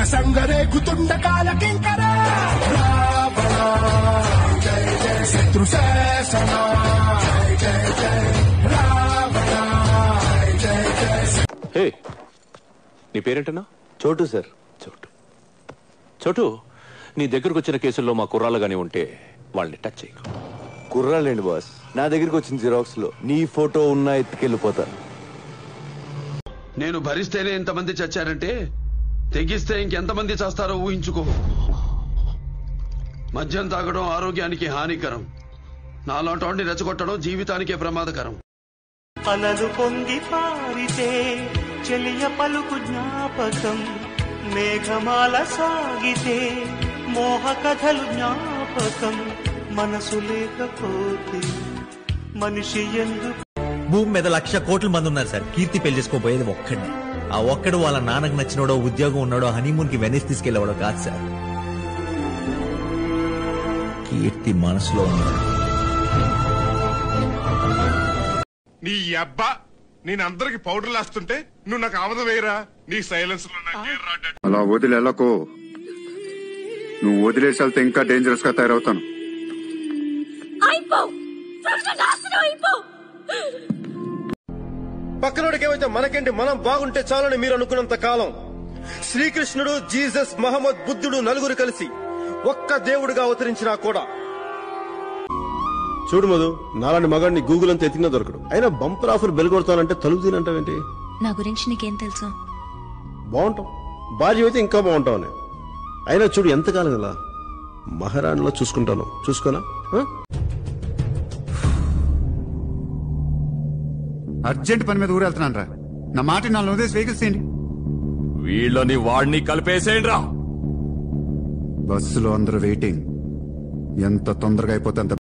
సంగరేగుతుండ కాల కింకర రావణ జయ జయ శత్రు శాసన జయ జయ జయ రావణ జయ జయ జయ హే నీ పేరేంటన్నా చోటు సార్ చోటు చోటు నీ దగ్గరకు వచ్చిన కేసుల్లో మా కుర్రాళ్ళు గాని ఉంటే వాళ్ళని టచ్ చేయకు కుర్రాలేండి బాస్ నా దగ్గరికి వచ్చిన జిరాక్స్ లో నీ ఫోటో ఉన్నా ఎత్తుకెళ్ళిపోతా నేను భరిస్తేనే ఇంతమంది చచ్చారంటే తెగిస్తే ఇంకెంతమంది చేస్తారో ఊహించుకో మద్యం తాగడం ఆరోగ్యానికి హానికరం నాలాంటి రెచ్చగొట్టడం జీవితానికే ప్రమాదకరం అలలు పొంగి పారితే చెలియ పలుకు జ్ఞాపకం మేఘమాల సాగితే మోహ కథలు జ్ఞాపకం మనసు లేకపోతే మనిషి ఎందుకు భూమి మీద లక్ష కోట్ల మంది ఉన్నారు సార్ కీర్తి పెళ్లి చేసుకోబోయేది ఒక్కడిని ఆ ఒక్కడు వాళ్ళ నాన్నకు నచ్చినోడో ఉద్యోగం ఉన్నాడో హనీమూన్ కి వెనీస్ తీసుకెళ్లేవాడో కాదు సార్ కీర్తి మనసులో ఉన్నాడు నీ అబ్బా నేను అందరికి పౌడర్లు వేస్తుంటే నువ్వు నాకు ఆమదం వేయరా నీ సైలెన్స్ లో నాకు ఏం రాడ్డా- అలా వదిలి వెళ్ళకు నువ్వు వదిలేసి వెళ్తే ఇంకా డేంజరస్ గా తయారవుతాను అయిపో నాశనం అయిపో పక్కనోడికి ఏమైతే మనకేంటి మనం బాగుంటే చాలని మీరు అనుకున్నంత కాలం శ్రీకృష్ణుడు జీసస్ మహమ్మద్ బుద్ధుడు నలుగురు కలిసి ఒక్క దేవుడిగా అవతరించినా కూడా చూడు మధు నాలాంటి మగాడిని గూగుల్ అంతా ఎతికినా దొరకడు అయినా బంపర్ ఆఫర్ బెల్ కొడతానంటే తలుపు తినంటావేంటి నా గురించి నీకేం తెలుసు బాగుంటాం భార్య అయితే ఇంకా బాగుంటావు అని అయినా చూడు ఎంతకాలం ఇలా మహారాణిలో చూసుకుంటాను చూసుకోనా ఆ? అర్జెంట్ పని మీద ఊరెళ్తున్నాను రా నా మాట నాలుగు వదిలేసి వెహికల్స్ చేయండి వీళ్ళని వాడిని కలిపేసేయండి రా బస్సులో అందరూ వెయిటింగ్ ఎంత తొందరగా అయిపోతే అంత